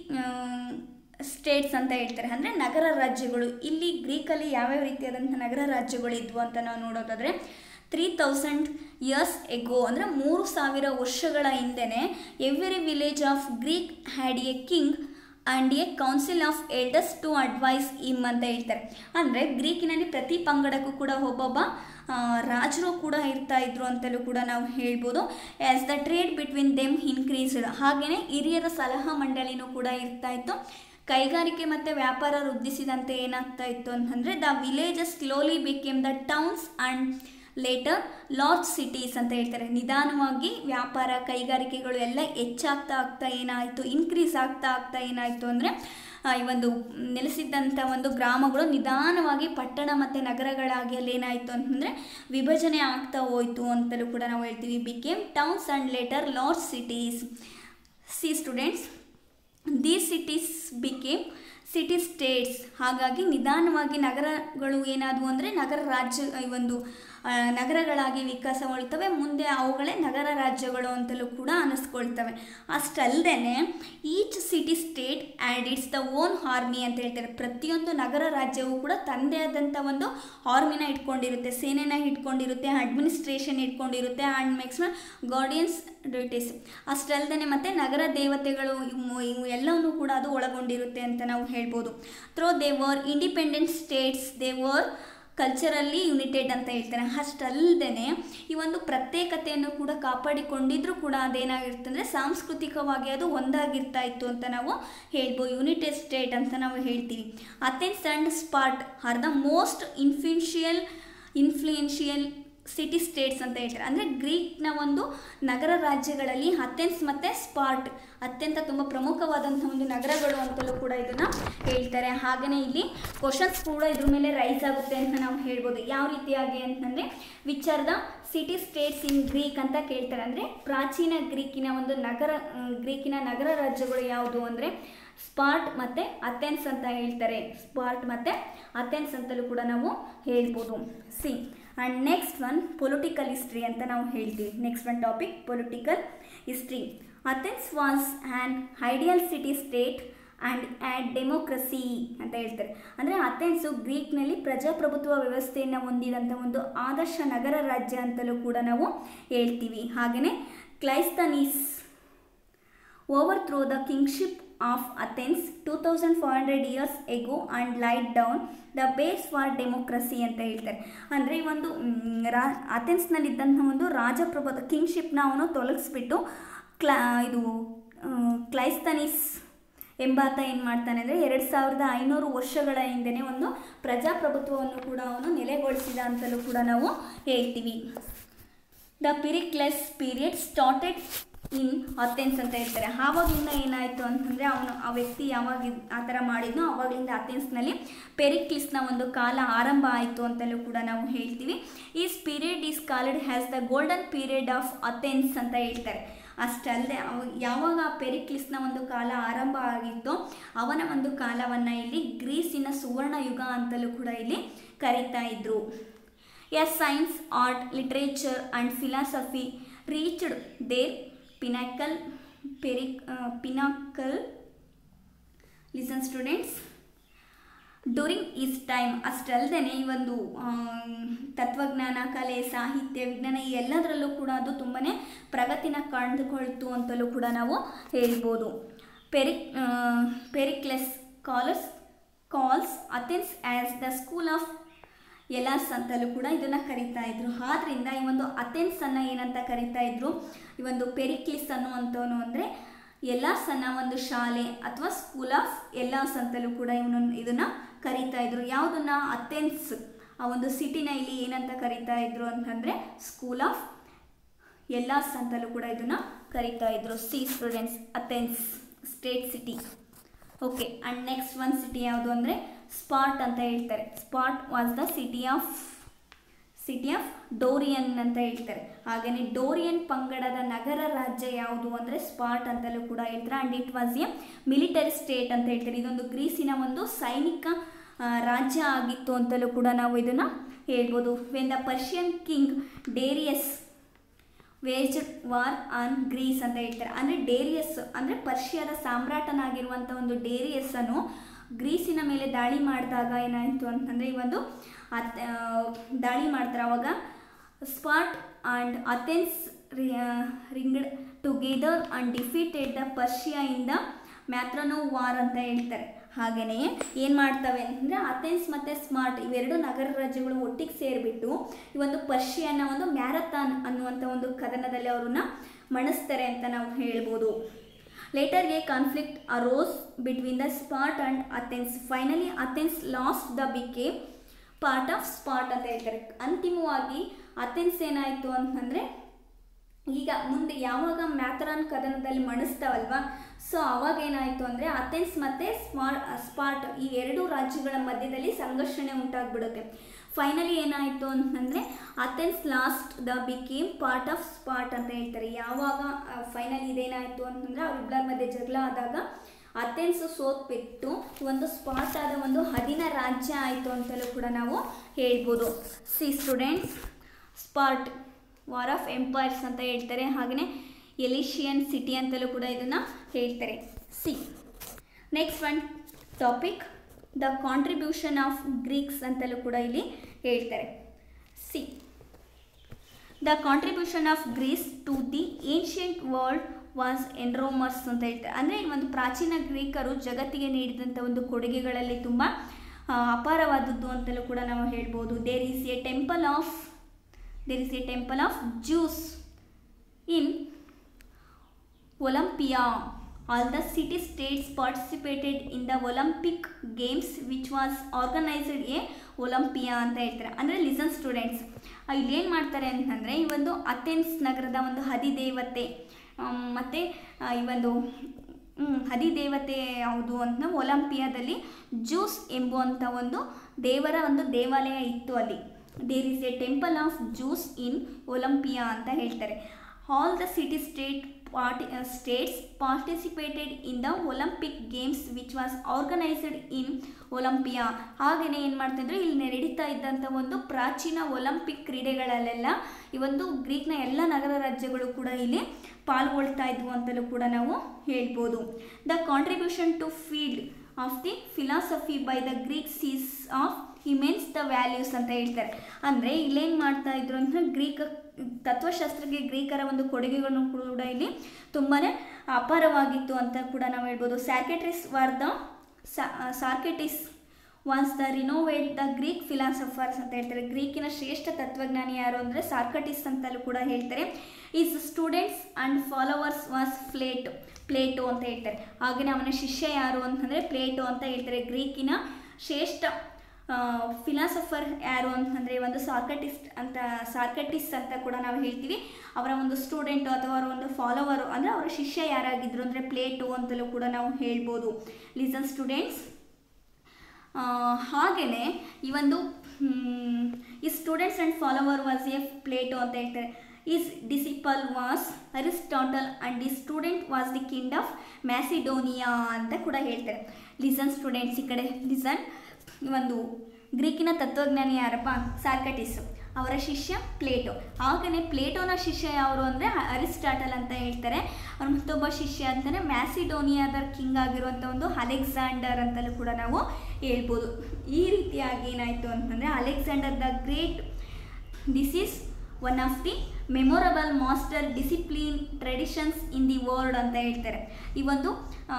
Speaker 1: states ಅಂತ ಹೇಳ್ತಾರೆ ಅಂದರೆ ನಗರ ರಾಜ್ಯಗಳು ಇಲ್ಲಿ ಗ್ರೀಕಲ್ಲಿ ಯಾವ್ಯಾವ ರೀತಿಯಾದಂಥ ನಗರ ರಾಜ್ಯಗಳು ಇದ್ವು ಅಂತ ನಾವು ನೋಡೋದಾದರೆ ತ್ರೀ ತೌಸಂಡ್ ಇಯರ್ಸ್ ಎಗೋ ಅಂದರೆ ಮೂರು ಸಾವಿರ ವರ್ಷಗಳ ಹಿಂದೆನೇ every village of Greek had a king and a council of elders to advise him ಅಂತ ಹೇಳ್ತಾರೆ ಅಂದರೆ ಗ್ರೀಕಿನಲ್ಲಿ ಪ್ರತಿ ಪಂಗಡಕ್ಕೂ ಕೂಡ ಒಬ್ಬೊಬ್ಬ ಆ, ರಾಜರು ಕೂಡ ಇರ್ತಾ ಇದ್ರು ಅಂತಲೂ ಕೂಡ ನಾವು ಹೇಳ್ಬೋದು as the trade between them increased ಹಾಗೆಯೇ ಹಿರಿಯರ ಸಲಹಾ ಮಂಡಳಿನೂ ಕೂಡ ಇರ್ತಾ ಇತ್ತು ಕೈಗಾರಿಕೆ ಮತ್ತು ವ್ಯಾಪಾರ ವೃದ್ಧಿಸಿದಂತೆ ಏನಾಗ್ತಾ ಇತ್ತು ಅಂತಂದರೆ the villages slowly became the towns and later large cities ಅಂತ ಹೇಳ್ತಾರೆ ನಿಧಾನವಾಗಿ ವ್ಯಾಪಾರ ಕೈಗಾರಿಕೆಗಳು ಎಲ್ಲ ಹೆಚ್ಚಾಗ್ತಾ ಆಗ್ತಾ ಏನಾಯಿತು ಇನ್ಕ್ರೀಸ್ ಆಗ್ತಾ ಆಗ್ತಾ ಏನಾಯಿತು ಅಂದರೆ ಈ ಒಂದು ನೆಲೆಸಿದ್ದಂಥ ಒಂದು ಗ್ರಾಮಗಳು ನಿಧಾನವಾಗಿ ಪಟ್ಟಣ ಮತ್ತು ನಗರಗಳಾಗಿ ಅಲ್ಲಿ ಏನಾಯಿತು ಅಂತಂದರೆ ವಿಭಜನೆ ಆಗ್ತಾ ಹೋಯಿತು ಅಂತಲೂ ಕೂಡ ನಾವು ಹೇಳ್ತೀವಿ became towns and later large cities see students these cities became city states ಹಾಗಾಗಿ ನಿಧಾನವಾಗಿ ನಗರಗಳು ಏನಾದವು ಅಂದರೆ ನಗರ ರಾಜ್ಯ ಈ ಒಂದು ಆ, ನಗರಗಳಾಗಿ ವಿಕಾಸಗೊಳ್ತವೆ ಮುಂದೆ ಅವುಗಳೇ ನಗರ ರಾಜ್ಯಗಳು ಅಂತಲೂ ಕೂಡ ಅನ್ನಿಸ್ಕೊಳ್ತವೆ ಅಷ್ಟಲ್ಲದೆ each city state had its the own army ಅಂತ ಹೇಳ್ತಾರೆ ಪ್ರತಿಯೊಂದು ನಗರ ರಾಜ್ಯವು ಕೂಡ ತನ್ನದೇ ಆದಂಥ ಒಂದು ಆರ್ಮಿನ ಇಟ್ಕೊಂಡಿರುತ್ತೆ ಸೇನೆನ ಇಟ್ಕೊಂಡಿರುತ್ತೆ ಅಡ್ಮಿನಿಸ್ಟ್ರೇಷನ್ ಇಟ್ಕೊಂಡಿರುತ್ತೆ ಆ್ಯಂಡ್ ಮೇಕ್ಸ್ ಗಾರ್ಡಿಯನ್ಸ್ ಡ್ಯೂಟೀಸ್ ಅಷ್ಟಲ್ಲದೆ ಮತ್ತು ನಗರ ದೇವತೆಗಳು ಇವು ಇವು ಎಲ್ಲವನ್ನೂ ಕೂಡ ಅದು ಒಳಗೊಂಡಿರುತ್ತೆ ಅಂತ ನಾವು ಹೇಳ್ಬೋದು through they were independent states they were culturally united ಅಂತ ಹೇಳ್ತಾರೆ ಅಷ್ಟಲ್ಲದೆ ಈ ಒಂದು ಪ್ರತ್ಯೇಕತೆಯನ್ನು ಕೂಡ ಕಾಪಾಡಿಕೊಂಡಿದ್ರೂ ಕೂಡ ಅದೇನಾಗಿರುತ್ತೆ ಅಂದರೆ ಸಾಂಸ್ಕೃತಿಕವಾಗಿ ಅದು ಒಂದಾಗಿರ್ತಾ ಇತ್ತು ಅಂತ ನಾವು ಹೇಳ್ಬೋದು ಯುನಿಟೆಡ್ ಸ್ಟೇಟ್ ಅಂತ ನಾವು ಹೇಳ್ತೀವಿ Athens and Sparta are the most influential influential city states ಅಂತ ಹೇಳ್ತಾರೆ ಅಂದರೆ ಗ್ರೀಕ್ನ ಒಂದು ನಗರ ರಾಜ್ಯಗಳಲ್ಲಿ ಅಥೆನ್ಸ್ ಮತ್ತು ಸ್ಪಾಟ್ ಅತ್ಯಂತ ತುಂಬ ಪ್ರಮುಖವಾದಂಥ ಒಂದು ನಗರಗಳು ಅಂತಲೂ ಕೂಡ ಇದನ್ನು ಹೇಳ್ತಾರೆ ಹಾಗೆಯೇ ಇಲ್ಲಿ ಕ್ವಶನ್ಸ್ ಕೂಡ ಇದ್ರ ಮೇಲೆ ರೈಸ್ ಆಗುತ್ತೆ ಅಂತ ನಾವು ಹೇಳ್ಬೋದು ಯಾವ ರೀತಿಯಾಗಿ ಅಂತಂದರೆ which are the city states in Greek ಅಂತ ಕೇಳ್ತಾರೆ ಅಂದರೆ ಪ್ರಾಚೀನ ಗ್ರೀಕಿನ ಒಂದು ನಗರ ಮ್, ಗ್ರೀಕಿನ ನಗರ ರಾಜ್ಯಗಳು ಯಾವುದು ಅಂದರೆ ಸ್ಪಾಟ್ ಮತ್ತು ಅಥೆನ್ಸ್ ಅಂತ ಹೇಳ್ತಾರೆ ಸ್ಪಾಟ್ ಮತ್ತು ಅಥೆನ್ಸ್ ಅಂತಲೂ ಕೂಡ ನಾವು ಹೇಳ್ಬೋದು see and next one political history ಅಂತ ನಾವು ಹೇಳ್ತೀವಿ next one topic political history Athens was an ideal city state and had democracy ಅಂತ ಹೇಳ್ತಾರೆ ಅಂದರೆ ಅಥೆನ್ಸು ಗ್ರೀಕ್ನಲ್ಲಿ ಪ್ರಜಾಪ್ರಭುತ್ವ ವ್ಯವಸ್ಥೆಯನ್ನು ಹೊಂದಿದಂಥ ಒಂದು ಆದರ್ಶ ನಗರ ರಾಜ್ಯ ಅಂತಲೂ ಕೂಡ ನಾವು ಹೇಳ್ತೀವಿ ಹಾಗೆಯೇ Cleisthenes overthrow the kingship of Athens two thousand five hundred years ago and laid down the base for democracy ಅಂತ ಹೇಳ್ತಾರೆ ಅಂದರೆ ಈ ಒಂದು ಮ್, ರಾ ಅಥೆನ್ಸ್ನಲ್ಲಿದ್ದಂಥ ಒಂದು ರಾಜಪ್ರಭುತ್ವ ಕಿಂಗ್ಶಿಪ್ನ ಅವನು ತೊಲಗಿಸ್ಬಿಟ್ಟು ಕ್ಲಾ ಇದು ಆ, ಕ್ಲೈಸ್ತನೀಸ್ ಎಂಬಾತ ಏನು ಮಾಡ್ತಾನೆ ಅಂದರೆ ಎರಡು ಸಾವಿರದ ಐನೂರು ವರ್ಷಗಳ ಹಿಂದೆನೇ ಒಂದು ಪ್ರಜಾಪ್ರಭುತ್ವವನ್ನು ಕೂಡ ಅವನು ನೆಲೆಗೊಳಿಸಿದ ಅಂತಲೂ ಕೂಡ ನಾವು ಹೇಳ್ತೀವಿ the Pericles period started in Athens ಅಂತ ಹೇಳ್ತಾರೆ ಆವಾಗಲಿಂದ ಏನಾಯಿತು ಅಂತಂದರೆ ಅವನು ಆ ವ್ಯಕ್ತಿ ಯಾವಾಗ ಇದ್- ಆ ಥರ ಮಾಡಿದ್ನೋ ಆವಾಗಲಿಂದ ಅಥೆನ್ಸ್ನಲ್ಲಿ ಪೆರಿಕ್ಲಿಸ್ನ ಒಂದು ಕಾಲ ಆರಂಭ ಆಯಿತು ಅಂತಲೂ ಕೂಡ ನಾವು ಹೇಳ್ತೀವಿ this period is called has the golden period of Athens ಅಂತ ಹೇಳ್ತಾರೆ ಅಷ್ಟಲ್ಲದೆ ಅವ ಯಾವಾಗ ಆ ಪೆರಿಕ್ಲಿಸ್ನ ಒಂದು ಕಾಲ ಆರಂಭ ಆಗಿತ್ತೋ ಅವನ ಒಂದು ಕಾಲವನ್ನು ಇಲ್ಲಿ ಗ್ರೀಸಿನ ಸುವರ್ಣ ಯುಗ ಅಂತಲೂ ಕೂಡ ಇಲ್ಲಿ ಕರೀತಾ ಇದ್ರು a science art literature and philosophy reached their pinnacle ಪೆರಿಕ್ pinnacle listen students during this time ಅಷ್ಟಲ್ಲದೆ ಈ ಒಂದು ಆಮ್, ತತ್ವಜ್ಞಾನ ಕಲೆ ಸಾಹಿತ್ಯ ವಿಜ್ಞಾನ ಈ ಎಲ್ಲದರಲ್ಲೂ ಕೂಡ ಅದು ತುಂಬಾ ಪ್ರಗತಿನ ಕಂಡುಕೊಳ್ತು ಅಂತಲೂ ಕೂಡ ನಾವು ಹೇಳ್ಬೋದು ಪೆರಿಕ್ Pericles calls calls Athens as the school of Hellas ಅಂತಲೂ ಕೂಡ ಇದನ್ನು ಕರಿತಾ ಇದ್ರು ಆದ್ರಿಂದ ಈ ಒಂದು ಅಥೆನ್ಸನ್ನು ಏನಂತ ಕರಿತಾ ಇದ್ರು ಈ ಒಂದು ಪೆರಿಕ್ಲಿಸ್ ಅನ್ನುವಂಥವನು ಅಂದರೆ ಎಲಾಸ್ ಅನ್ನೋ ಒಂದು ಶಾಲೆ ಅಥವಾ ಸ್ಕೂಲ್ ಆಫ್ ಎಲಾಸ್ ಅಂತಲೂ ಕೂಡ ಇವನು ಇದನ್ನು ಕರಿತಾ ಇದ್ರು ಯಾವುದನ್ನ ಅಥೆನ್ಸ್ ಆ ಒಂದು ಸಿಟಿನ ಇಲ್ಲಿ ಏನಂತ ಕರಿತಾ ಇದ್ರು ಅಂತಂದರೆ ಸ್ಕೂಲ್ ಆಫ್ ಎಲ್ಲಾಸ್ ಅಂತಲೂ ಕೂಡ ಇದನ್ನು ಕರಿತಾ ಇದ್ರು see students Athens state city okay and next one city ಯಾವುದು ಅಂದರೆ ಸ್ಪಾಟ್ ಅಂತ ಹೇಳ್ತಾರೆ Sparta was the city of city of Dorian ಅಂತ ಹೇಳ್ತಾರೆ ಹಾಗೆಯೇ ಡೋರಿಯನ್ ಪಂಗಡದ ನಗರ ರಾಜ್ಯ ಯಾವುದು ಅಂದರೆ ಸ್ಪಾಟ್ ಅಂತಲೂ ಕೂಡ ಹೇಳ್ತಾರೆ and it was a military state ಅಂತ ಹೇಳ್ತಾರೆ ಇದೊಂದು ಗ್ರೀಸಿನ ಒಂದು ಸೈನಿಕ ಆ, ರಾಜ್ಯ ಆಗಿತ್ತು ಅಂತಲೂ ಕೂಡ ನಾವು ಇದನ್ನು ಹೇಳ್ಬೋದು when the Persian king Darius waged war on Greece ಅಂತ ಹೇಳ್ತಾರೆ ಅಂದರೆ ಡೇರಿಯಸ್ ಅಂದರೆ ಪರ್ಷಿಯಾದ ಸಾಮ್ರಾಟನಾಗಿರುವಂಥ ಒಂದು ಡೇರಿಯಸ್ಸನ್ನು ಗ್ರೀಸಿನ ಮೇಲೆ ದಾಳಿ ಮಾಡಿದಾಗ ಏನಾಯಿತು ಅಂತಂದರೆ ಈ ಒಂದು ಅತ್ ದಾಳಿ ಮಾಡ್ತಾರೆ ಅವಾಗ Sparta and Athens ringed together and defeated the Persia in the Marathon war ಅಂತ ಹೇಳ್ತಾರೆ ಹಾಗೆಯೇ ಏನು ಮಾಡ್ತವೆ ಅಂದರೆ ಅಥೆನ್ಸ್ ಮತ್ತು ಸ್ಮಾರ್ಟ್ ಇವೆರಡು ನಗರ ರಾಜ್ಯಗಳು ಒಟ್ಟಿಗೆ ಸೇರಿಬಿಟ್ಟು ಈ ಒಂದು ಪರ್ಷಿಯನ್ನ ಒಂದು ಮ್ಯಾರಥಾನ್ ಅನ್ನುವಂಥ ಒಂದು ಕದನದಲ್ಲಿ ಅವ್ರನ್ನ ಮಣಿಸ್ತಾರೆ ಅಂತ ನಾವು ಹೇಳ್ಬೋದು later a conflict arose between the Sparta and Athens finally Athens lost the became part of Sparta ಅಂತ ಹೇಳ್ತಾರೆ ಅಂತಿಮವಾಗಿ ಅಥೆನ್ಸ್ ಏನಾಯಿತು ಅಂತಂದರೆ ಈಗ ಮುಂದೆ ಯಾವಾಗ ಮ್ಯಾಥರಾನ್ ಕದನದಲ್ಲಿ ಮಣಿಸ್ತಾವಲ್ವಾ ಸೊ ಅವಾಗ ಏನಾಯಿತು ಅಂದರೆ ಅಥೆನ್ಸ್ ಮತ್ತು ಸ್ಮಾರ್ ಸ್ಪಾಟ್ ಈ ಎರಡು ರಾಜ್ಯಗಳ ಮಧ್ಯದಲ್ಲಿ ಸಂಘರ್ಷಣೆ ಉಂಟಾಗ್ಬಿಡುತ್ತೆ ಫೈನಲಿ ಏನಾಯಿತು ಅಂತಂದರೆ Athens lost the became part of Sparta ಅಂತ ಹೇಳ್ತಾರೆ ಯಾವಾಗ ಫೈನಲಿ ಇದೇನಾಯಿತು ಅಂತಂದರೆ ಅವರಿಬ್ಬರ ಮಧ್ಯೆ ಜಗಳ ಆದಾಗ ಅಥೆನ್ಸ್ ಸೋತ್ಬಿಟ್ಟು ಒಂದು ಸ್ಪಾಟ್ ಆದ ಒಂದು ಹದಿನ ರಾಜ್ಯ ಆಯಿತು ಅಂತಲೂ ಕೂಡ ನಾವು ಹೇಳ್ಬೋದು see students Sparta war of empires ಅಂತ ಹೇಳ್ತಾರೆ ಹಾಗೆಯೇ ಎಲಿಷಿಯನ್ ಸಿಟಿ ಅಂತಲೂ ಕೂಡ ಇದನ್ನು ಹೇಳ್ತಾರೆ see next one topic the contribution of Greeks ಅಂತಲೂ ಕೂಡ ಇಲ್ಲಿ ಹೇಳ್ತಾರೆ see the contribution of Greece to the ancient world was enormous ಅಂತ ಹೇಳ್ತಾರೆ ಅಂದರೆ ಈ ಒಂದು ಪ್ರಾಚೀನ ಗ್ರೀಕರು ಜಗತ್ತಿಗೆ ನೀಡಿದಂಥ ಒಂದು ಕೊಡುಗೆಗಳಲ್ಲಿ ತುಂಬ ಆ, ಅಪಾರವಾದದ್ದು ಅಂತಲೂ ಕೂಡ ನಾವು ಹೇಳ್ಬೋದು there is a temple of there is a temple of Zeus in Olympia all the city states participated in the Olympic games which was organised a Olympia ಅಂತ ಹೇಳ್ತಾರೆ ಅಂದರೆ ಲಿಸನ್ ಸ್ಟೂಡೆಂಟ್ಸ್ ಇಲ್ಲಿ ಏನು ಮಾಡ್ತಾರೆ ಅಂತಂದರೆ ಈ ಒಂದು ಅಥೆನ್ಸ್ ನಗರದ ಒಂದು ಹದಿದೇವತೆ ಆಮ್, ಮತ್ತು ಆ, ಈ ಒಂದು ಹ್ಮ್, ಹದಿದೇವತೆ ಯಾವುದು ಅಂತ ಒಲಂಪಿಯಾದಲ್ಲಿ ಜ್ಯೂಸ್ ಎಂಬುವಂಥ ಒಂದು ದೇವರ ಒಂದು ದೇವಾಲಯ ಇತ್ತು ಅಲ್ಲಿ there is a temple of Zeus in Olympia ಅಂತ ಹೇಳ್ತಾರೆ all the city state party states participated in the Olympic games which was organised in Olympia ಹಾಗೆಯೇ ಏನು ಮಾಡ್ತಿದ್ರು ಇಲ್ಲಿ ನಡೀತಾ ಇದ್ದಂಥ ಒಂದು ಪ್ರಾಚೀನ ಒಲಂಪಿಕ್ ಕ್ರೀಡೆಗಳಲ್ಲೆಲ್ಲ ಈ ಒಂದು ಗ್ರೀಕ್ನ ಎಲ್ಲ ನಗರ ರಾಜ್ಯಗಳು ಕೂಡ ಇಲ್ಲಿ ಪಾಲ್ಗೊಳ್ತಾ ಇದ್ವು ಅಂತಲೂ ಕೂಡ ನಾವು ಹೇಳ್ಬೋದು the contribution to field of the philosophy by the Greeks is of immense the values ಅಂತ ಹೇಳ್ತಾರೆ ಅಂದರೆ ಇಲ್ಲೇನು ಮಾಡ್ತಾ ಇದ್ರು ಅಂದರೆ ಗ್ರೀಕ್ ತತ್ವಶಾಸ್ತ್ರಕ್ಕೆ ಗ್ರೀಕರ ಒಂದು ಕೊಡುಗೆಗಳನ್ನು ಕೂಡ ಇಲ್ಲಿ ತುಂಬಾ ಅಪಾರವಾಗಿತ್ತು ಅಂತ ಕೂಡ ನಾವು ಹೇಳ್ಬೋದು Socrates was the Socrates was the renowned the Greek philosophers ಅಂತ ಹೇಳ್ತಾರೆ ಗ್ರೀಕಿನ ಶ್ರೇಷ್ಠ ತತ್ವಜ್ಞಾನಿ ಯಾರು ಅಂದರೆ ಸಾರ್ಕಟಿಸ್ ಅಂತಲೂ ಕೂಡ ಹೇಳ್ತಾರೆ is students and followers was ಫ್ಲೇಟ್ ಪ್ಲೇಟೋ ಅಂತ ಹೇಳ್ತಾರೆ ಹಾಗೆಯೇ ಅವನ ಶಿಷ್ಯ ಯಾರು ಅಂತಂದರೆ ಪ್ಲೇಟೋ ಅಂತ ಹೇಳ್ತಾರೆ ಗ್ರೀಕಿನ ಶ್ರೇಷ್ಠ ಫಿಲಾಸಫರ್ ಯಾರು ಅಂತಂದರೆ ಒಂದು ಸಾರ್ಕಟಿಸ್ಟ್ ಅಂತ ಸಾರ್ಕಟಿಸ್ ಅಂತ ಕೂಡ ನಾವು ಹೇಳ್ತೀವಿ ಅವರ ಒಂದು ಸ್ಟೂಡೆಂಟು ಅಥವಾ ಅವರ ಒಂದು ಫಾಲೋವರು ಅಂದರೆ ಅವರ ಶಿಷ್ಯ ಯಾರಾಗಿದ್ದರು ಅಂದರೆ ಪ್ಲೇಟು ಅಂತಲೂ ಕೂಡ ನಾವು ಹೇಳ್ಬೋದು ಲಿಸನ್ ಸ್ಟೂಡೆಂಟ್ಸ್ ಹಾಗೆಯೇ ಈ ಒಂದು ಹ್ಮ್, ಈ students and follower was a Plato ಅಂತ ಹೇಳ್ತಾರೆ is disciple was Aristotle and the student was the king of Macedonia ಅಂತ ಕೂಡ ಹೇಳ್ತಾರೆ ಲಿಸನ್ ಸ್ಟೂಡೆಂಟ್ಸ್ ಈ ಕಡೆ ಲಿಸನ್ ಒಂದು ಗ್ರೀಕಿನ ತತ್ವಜ್ಞಾನಿ ಯಾರಪ್ಪ ಸಾರ್ಕಟಿಸ್ ಅವರ ಶಿಷ್ಯ ಪ್ಲೇಟೋ ಹಾಗೆಯೇ ಪ್ಲೇಟೋನ ಶಿಷ್ಯ ಯಾರು ಅಂದರೆ ಅರಿಸ್ಟಾಟಲ್ ಅಂತ ಹೇಳ್ತಾರೆ ಅವ್ರ ಮತ್ತೊಬ್ಬ ಶಿಷ್ಯ ಅಂತಲೇ ಮ್ಯಾಸಿಡೋನಿಯಾದ ಕಿಂಗ್ ಆಗಿರುವಂಥ ಒಂದು ಅಲೆಕ್ಸಾಂಡರ್ ಅಂತಲೂ ಕೂಡ ನಾವು ಹೇಳ್ಬೋದು ಈ ರೀತಿಯಾಗಿ ಏನಾಯಿತು ಅಂತಂದರೆ Alexander the Great this is one of the memorable master disciple traditions in the world ಅಂತ ಹೇಳ್ತಾರೆ ಈ ಒಂದು ಆ,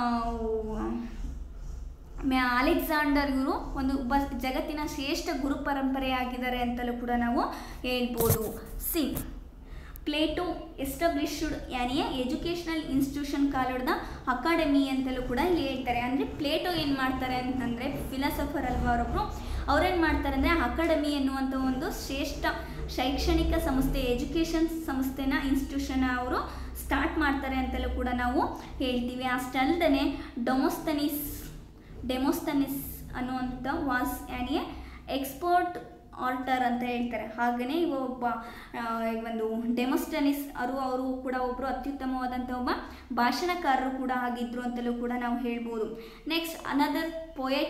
Speaker 1: ಮ್ಯಾ ಅಲೆಕ್ಸಾಂಡರ್ ಇವರು ಒಂದು ಒಬ್ಬ ಜಗತ್ತಿನ ಶ್ರೇಷ್ಠ ಗುರು ಪರಂಪರೆಯಾಗಿದ್ದಾರೆ ಅಂತಲೂ ಕೂಡ ನಾವು ಹೇಳ್ಬೋದು ಸಿ ಪ್ಲೇಟೋ ಎಸ್ಟಾಬ್ಲಿಷ್ಡ್ ಯಾನಿಯ ಎಜುಕೇಷನಲ್ ಇನ್ಸ್ಟಿಟ್ಯೂಷನ್ ಕಾಲದ ಅಕಾಡೆಮಿ ಅಂತಲೂ ಕೂಡ ಇಲ್ಲಿ ಹೇಳ್ತಾರೆ ಅಂದರೆ ಪ್ಲೇಟೋ ಏನು ಮಾಡ್ತಾರೆ ಅಂತಂದರೆ ಫಿಲಾಸಫರ್ ಅಲ್ವಾ ಅವರೊಬ್ಬರು ಅವ್ರೇನು ಮಾಡ್ತಾರೆ ಅಂದರೆ ಅಕಾಡೆಮಿ ಎನ್ನುವಂಥ ಒಂದು ಶ್ರೇಷ್ಠ ಶೈಕ್ಷಣಿಕ ಸಂಸ್ಥೆ ಎಜುಕೇಷನ್ ಸಂಸ್ಥೆನ ಇನ್ಸ್ಟಿಟ್ಯೂಷನ್ ಅವರು ಸ್ಟಾರ್ಟ್ ಮಾಡ್ತಾರೆ ಅಂತಲೂ ಕೂಡ ನಾವು ಹೇಳ್ತೀವಿ ಅಷ್ಟಲ್ಲದೆ ಡೊಮೋಸ್ತನಿಸ್ ಡೆಮೋಸ್ತನಿಸ್ ಅನ್ನುವಂಥ was an a expert orator ಅಂತ ಹೇಳ್ತಾರೆ ಹಾಗೆಯೇ ಇವ ಒಬ್ಬ ಆ, ಈ ಒಂದು ಡೆಮೋಸ್ಟನಿಸ್ ಅವರು ಅವರು ಕೂಡ ಒಬ್ಬರು ಅತ್ಯುತ್ತಮವಾದಂಥ ಒಬ್ಬ ಭಾಷಣಕಾರರು ಕೂಡ ಆಗಿದ್ದರು ಅಂತಲೂ ಕೂಡ ನಾವು ಹೇಳ್ಬೋದು ನೆಕ್ಸ್ಟ್ ಅನದರ್ ಪೊಯೆಟ್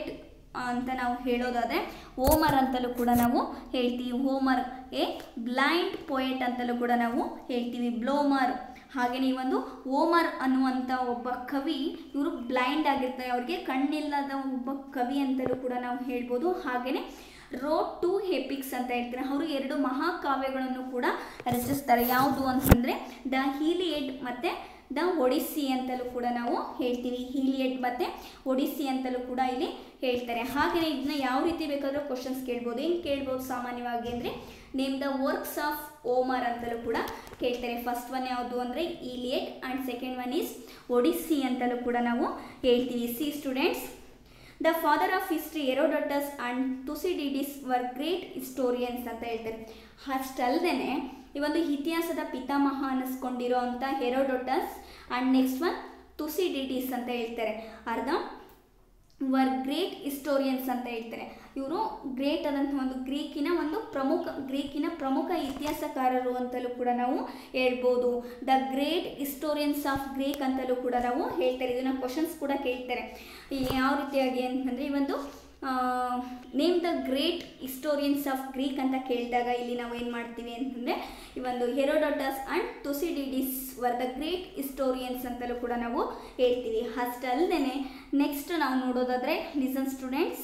Speaker 1: ಅಂತ ನಾವು ಹೇಳೋದಾದರೆ ಹೋಮರ್ ಅಂತಲೂ ಕೂಡ ನಾವು ಹೇಳ್ತೀವಿ ಹೋಮರ್ ಎ ಬ್ಲೈಂಡ್ ಪೋಯೆಟ್ ಅಂತಲೂ ಕೂಡ ನಾವು ಹೇಳ್ತೀವಿ ಬ್ಲೋಮರ್ ಹಾಗೆಯೇ ಈ ಒಂದು ಓಮರ್ ಅನ್ನುವಂಥ ಒಬ್ಬ ಕವಿ ಇವರು ಬ್ಲೈಂಡ್ ಆಗಿರ್ತಾರೆ ಅವ್ರಿಗೆ ಕಣ್ಣಿಲ್ಲದ ಒಬ್ಬ ಕವಿ ಅಂತಲೂ ಕೂಡ ನಾವು ಹೇಳ್ಬೋದು ಹಾಗೆಯೇ ರೋಡ್ ಟು ಹೆಪಿಕ್ಸ್ ಅಂತ ಹೇಳ್ತಾರೆ ಅವರು ಎರಡು ಮಹಾಕಾವ್ಯಗಳನ್ನು ಕೂಡ ರಚಿಸ್ತಾರೆ ಯಾವುದು ಅಂತಂದರೆ ದ ಹೀಲಿಯಡ್ ಮತ್ತು ದ ಒಡಿಸ್ಸಿ ಅಂತಲೂ ಕೂಡ ನಾವು ಹೇಳ್ತೀವಿ ಹೀಲಿಯಡ್ ಮತ್ತು ಒಡಿಸ್ಸಿ ಅಂತಲೂ ಕೂಡ ಇಲ್ಲಿ ಹೇಳ್ತಾರೆ ಹಾಗೆಯೇ ಇದನ್ನ ಯಾವ ರೀತಿ ಬೇಕಾದರೂ ಕ್ವಶನ್ಸ್ ಕೇಳ್ಬೋದು ಹೆಂಗೆ ಕೇಳ್ಬೋದು ಸಾಮಾನ್ಯವಾಗಿ ಅಂದರೆ name the works of Homer ಅಂತಲೂ ಕೂಡ ಕೇಳ್ತಾರೆ ಫಸ್ಟ್ ಒನ್ ಯಾವುದು ಅಂದರೆ Iliad and second one is Odyssey ಅಂತಲೂ ಕೂಡ ನಾವು ಹೇಳ್ತೀವಿ see students the father of history Herodotus and Thucydides were great historians ಅಂತ ಹೇಳ್ತಾರೆ ಅಷ್ಟಲ್ಲದೆ ಈ ಒಂದು ಇತಿಹಾಸದ ಪಿತಾಮಹ ಅನ್ನಿಸ್ಕೊಂಡಿರೋ ಅಂಥ Herodotus and next one Thucydides ಅಂತ ಹೇಳ್ತಾರೆ ಅರ್ಧ ವರ್ ಗ್ರೇಟ್ ಹಿಸ್ಟೋರಿಯನ್ಸ್ ಅಂತ ಹೇಳ್ತಾರೆ ಇವರು ಗ್ರೇಟ್ ಆದಂಥ ಒಂದು ಗ್ರೀಕಿನ ಒಂದು ಪ್ರಮುಖ ಗ್ರೀಕಿನ ಪ್ರಮುಖ ಇತಿಹಾಸಕಾರರು ಅಂತಲೂ ಕೂಡ ನಾವು ಹೇಳ್ಬೋದು the great historians of Greek ಅಂತಲೂ ಕೂಡ ನಾವು ಹೇಳ್ತಾರೆ ಇದನ್ನು ಕ್ವಶನ್ಸ್ ಕೂಡ ಕೇಳ್ತಾರೆ ಈ ಯಾವ ರೀತಿಯಾಗಿ ಅಂತಂದರೆ ಈ ಒಂದು name the great historians of Greek ಅಂತ ಕೇಳಿದಾಗ ಇಲ್ಲಿ ನಾವು ಏನು ಮಾಡ್ತೀವಿ ಅಂತಂದರೆ ಈ ಒಂದು Herodotus and Thucydides were the great historians ಅಂತಲೂ ಕೂಡ ನಾವು ಹೇಳ್ತೀವಿ ಅಷ್ಟಲ್ಲದೆ ನೆಕ್ಸ್ಟ್ ನಾವು ನೋಡೋದಾದರೆ ಲಿಸನ್ ಸ್ಟೂಡೆಂಟ್ಸ್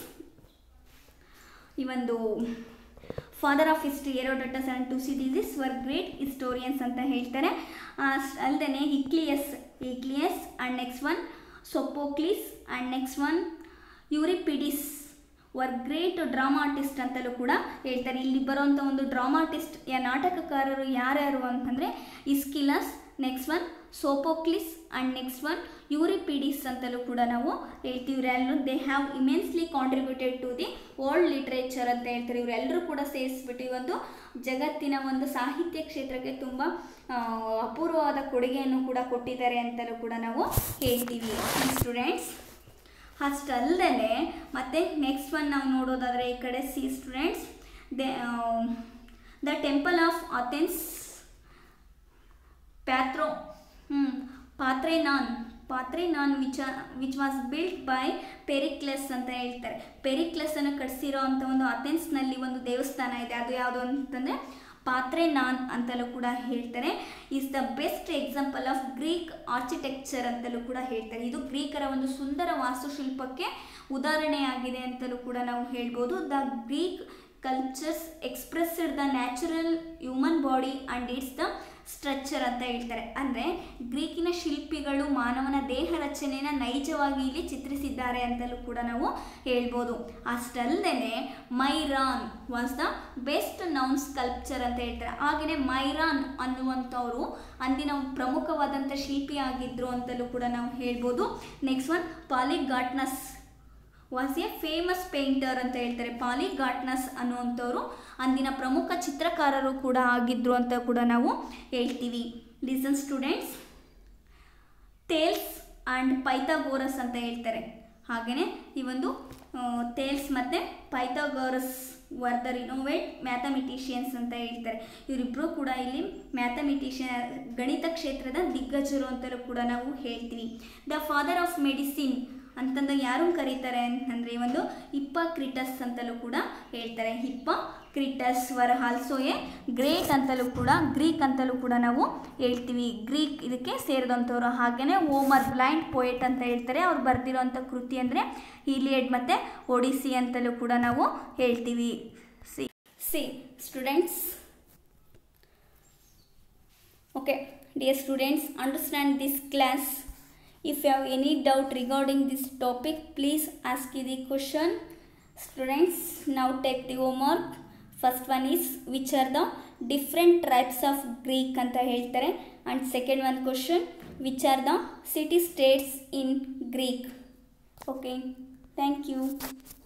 Speaker 1: ಈ ಒಂದು father of history Herodotus and Thucydides were great historians ಅಂತ ಹೇಳ್ತಾರೆ ಅಲ್ಲದೆ Aeschylus Aeschylus and next one Sophocles and next one Euripides were great drama artist ಅಂತಲೂ ಕೂಡ ಹೇಳ್ತಾರೆ ಇಲ್ಲಿ ಬರುವಂಥ ಒಂದು ಡ್ರಾಮಾ ಆರ್ಟಿಸ್ಟ್ ಯಾ ನಾಟಕಕಾರರು ಯಾರ್ಯಾರು ಅಂತಂದರೆ Aeschylus next one Sophocles and next one Euripides ಅಂತಲೂ ಕೂಡ ನಾವು ಹೇಳ್ತೀವಿ ಇವರೆಲ್ಲರೂ they have immensely contributed to the world literature ಅಂತ ಹೇಳ್ತಾರೆ ಇವರೆಲ್ಲರೂ ಕೂಡ ಸೇರಿಸ್ಬಿಟ್ಟು ಈ ಒಂದು ಜಗತ್ತಿನ ಒಂದು ಸಾಹಿತ್ಯ ಕ್ಷೇತ್ರಕ್ಕೆ ತುಂಬ ಅಪೂರ್ವವಾದ ಕೊಡುಗೆಯನ್ನು ಕೂಡ ಕೊಟ್ಟಿದ್ದಾರೆ ಅಂತಲೂ ಕೂಡ ನಾವು ಹೇಳ್ತೀವಿ ಸ್ಟೂಡೆಂಟ್ಸ್ ಅಷ್ಟಲ್ಲದೆ ಮತ್ತು ನೆಕ್ಸ್ಟ್ ಒನ್ ನಾವು ನೋಡೋದಾದರೆ ಈ ಕಡೆ see students the the temple of Athens ಪ್ಯಾತ್ರೋ ಹ್ಞೂ Parthenon Parthenon which which was built by Pericles ಅಂತ ಹೇಳ್ತಾರೆ ಪೆರಿಕ್ಲೆಸ್ಸನ್ನು ಕಟ್ಸಿರೋ ಅಂಥ ಒಂದು ಅಥೆನ್ಸ್ನಲ್ಲಿ ಒಂದು ದೇವಸ್ಥಾನ ಇದೆ ಅದು ಯಾವುದು ಅಂತಂದರೆ ಪಾತ್ರೆ ನಾನ್ ಅಂತಲೂ ಕೂಡ ಹೇಳ್ತಾರೆ is the best example of Greek architecture ಅಂತಲೂ ಕೂಡ ಹೇಳ್ತಾರೆ ಇದು ಗ್ರೀಕರ ಒಂದು ಸುಂದರ ವಾಸ್ತುಶಿಲ್ಪಕ್ಕೆ ಉದಾಹರಣೆಯಾಗಿದೆ ಅಂತಲೂ ಕೂಡ ನಾವು ಹೇಳ್ಬೋದು the Greek cultures expressed the natural human body and its the structure ಅಂತ ಹೇಳ್ತಾರೆ ಅಂದರೆ ಗ್ರೀಕಿನ ಶಿಲ್ಪಿಗಳು ಮಾನವನ ದೇಹ ರಚನೆಯನ್ನು ನೈಜವಾಗಿ ಇಲ್ಲಿ ಚಿತ್ರಿಸಿದ್ದಾರೆ ಅಂತಲೂ ಕೂಡ ನಾವು ಹೇಳ್ಬೋದು ಅಷ್ಟಲ್ಲದೆ Myron was the best known sculpture ಅಂತ ಹೇಳ್ತಾರೆ ಹಾಗೆಯೇ ಮೈರಾನ್ ಅನ್ನುವಂಥವರು ಅಂದಿನ ಪ್ರಮುಖವಾದಂಥ ಶಿಲ್ಪಿ ಆಗಿದ್ರು ಅಂತಲೂ ಕೂಡ ನಾವು ಹೇಳ್ಬೋದು next one Polygnotus was a famous painter ಅಂತ ಹೇಳ್ತಾರೆ ಪಾಲಿಗಾಟ್ನಸ್ ಅನ್ನುವಂಥವ್ರು ಅಂದಿನ ಪ್ರಮುಖ ಚಿತ್ರಕಾರರು ಕೂಡ ಆಗಿದ್ರು ಅಂತ ಕೂಡ ನಾವು ಹೇಳ್ತೀವಿ listen students Thales and Pythagoras ಅಂತ ಹೇಳ್ತಾರೆ ಹಾಗೆಯೇ ಈ ಒಂದು ಟೇಲ್ಸ್ ಮತ್ತು Pythagoras were the renowned mathematicians ಅಂತ ಹೇಳ್ತಾರೆ ಇವರಿಬ್ಬರು ಕೂಡ ಇಲ್ಲಿ ಮ್ಯಾಥಮೆಟಿಷಿಯನ್ ಗಣಿತ ಕ್ಷೇತ್ರದ ದಿಗ್ಗಜರು ಅಂತಲೂ ಕೂಡ ನಾವು ಹೇಳ್ತೀವಿ ದ ಫಾದರ್ ಆಫ್ ಮೆಡಿಸಿನ್ ಅಂತಂದು ಯಾರು ಕರೀತಾರೆ ಅಂತಂದರೆ ಒಂದು ಹಿಪ್ಪ ಕ್ರಿಟಸ್ ಅಂತಲೂ ಕೂಡ ಹೇಳ್ತಾರೆ Hippocrates were also a great ಅಂತಲೂ ಕೂಡ ಗ್ರೀಕ್ ಅಂತಲೂ ಕೂಡ ನಾವು ಹೇಳ್ತೀವಿ ಗ್ರೀಕ್ ಇದಕ್ಕೆ ಸೇರಿದಂಥವ್ರು ಹಾಗೆಯೇ ಓಮರ್ ಬ್ಲೈಂಡ್ ಪೋಯೆಟ್ ಅಂತ ಹೇಳ್ತಾರೆ ಅವ್ರು ಬರೆದಿರೋಂಥ ಕೃತಿ ಅಂದರೆ ಹೀಲಿಯಡ್ ಮತ್ತು ಒಡಿಸಿ ಅಂತಲೂ ಕೂಡ ನಾವು ಹೇಳ್ತೀವಿ see see students okay dear students understand this class if you have any doubt regarding this topic please ask the question students now take the homework first one is which are the different types of greek ಅಂತ ಹೇಳ್ತಾರೆ and second one question which are the city states in greek okay thank you